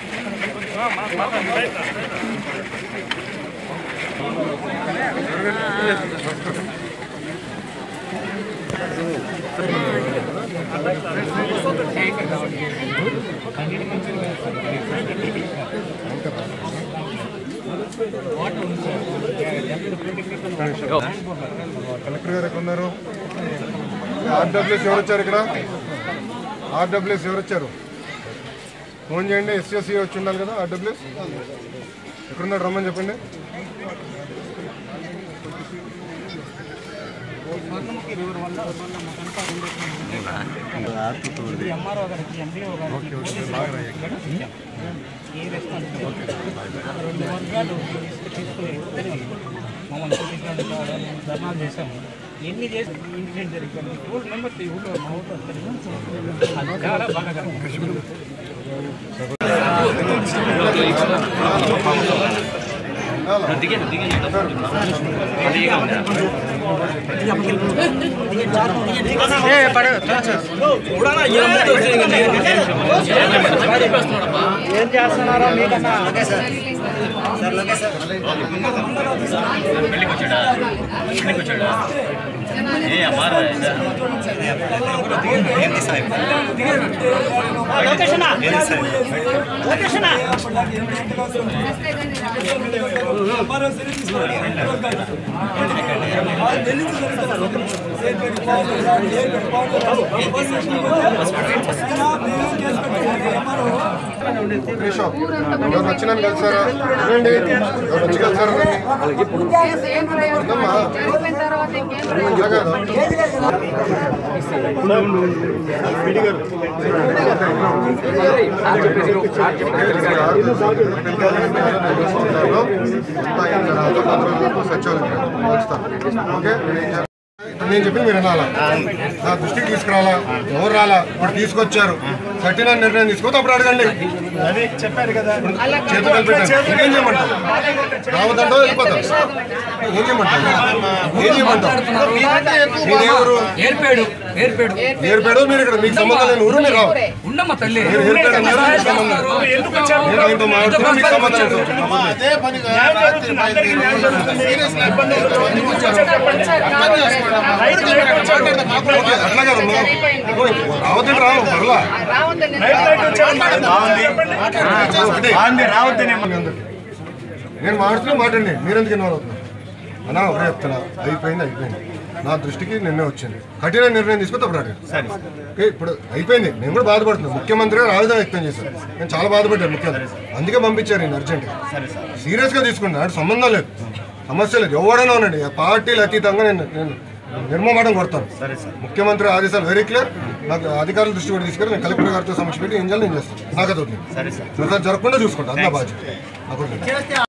Collector గారు ఎక్కడ ఉన్నారు ఆర్డబ్ల్యూఎస్ ఎవరు వచ్చారు ఇక్కడ ఆర్డబ్ల్యూఎస్ ఎవరు వచ్చారు ఫోన్ చేయండి ఎస్ఎస్సి వచ్చి ఉండాలి కదా ఆర్డబ్ల్యూఎస్ ఎక్కడున్నాడు రమ్మని చెప్పండి ఓకే ఓకే బాగా రాయండి. రెండు వర్గాలు తీసుకుని మమ్మల్ని చూపించడానికి రావడం, ధర్నాలు చేశాము ఎన్ని చేసి ఇన్సిడెంట్ జరిగింది ఊళ్ళో మెంబర్స్ ఈ ఊళ్ళో మా ఊళ్ళో వస్తారు. అది చాలా బాగా కనిపిస్తుంది. ఏం చేస్తున్నారో మీకన్నా ఒక నిమిషం ఎవరు వచ్చినా కలిసారా రండి ఎవరు వచ్చి కలిసారా రండి ఉందమ్మా. ఇలా కాదు. ఓకే ఇప్పుడు నేను చెప్పి మీరు వినాలా నా దృష్టికి తీసుకురాలా ఎవరు రాలా ఇప్పుడు తీసుకొచ్చారు కఠిన నిర్ణయం తీసుకోతే అప్పుడు అడగండి చెప్పారు కదా చేతులు కలిపెట్టాను ఇంకేం చేయమంటావు రావద్దంటో వెళ్ళిపోతాం ఏం చేయమంటావు ఏం చేయమంటావు మీరెవరు ఏర్పాడు ఏర్పాడు ఏర్పేడు మీరు ఇక్కడ మీకు సంబంధం లేని ఊరు మీరు రావు ఉండమ్మ తల్లి మీరు ఏర్పేడు అన్నారు మీకు సంబంధం లేదు. నేను ఆయనతో మాట్లాడుతున్నా మీకు సంబంధం లేదు ఓకే, అట్లా కాదమ్మా ఓ, రావద్దంటే రావు పర్లా నేను మాట్లాడుతున్నా మాట్లాడండి మీరెందుకు ఇన్వాల్వ్ అవుతున్నారు అన్నా ఒకటే చెప్తున్నా అయిపోయింది అయిపోయింది నా దృష్టికి నిన్నే వచ్చింది కఠిన నిర్ణయం తీసుకుంటే అప్పుడు అడగండి ఓకే ఇప్పుడు అయిపోయింది నేను కూడా బాధపడుతున్నాను ముఖ్యమంత్రి గారు ఆవేదన వ్యక్తం చేశారు నేను చాలా బాధపడ్డాను ముఖ్యమంత్రి అందుకే పంపించారు నేను అర్జెంట్గా సీరియస్గా తీసుకున్నాను నాకు సంబంధం లేదు సమస్య లేదు ఎవడైనా ఉండండి ఆ పార్టీలు అతీతంగా నేను నేను నిర్మమాటం కొడతాను ముఖ్యమంత్రి ఆదేశాలు వెరీ క్లియర్ నాకు అధికారుల దృష్టి కూడా తీసుకెళ్ళి నేను కలెక్టర్ గారితో సమస్య పెట్టి ఏం చేయాలి నేను చేస్తాను నాకు అది వదిలేదు. సరే సార్ జరగకుండా చూసుకుంటాను అది నా బాధ్యత నాకు వదిలేదు.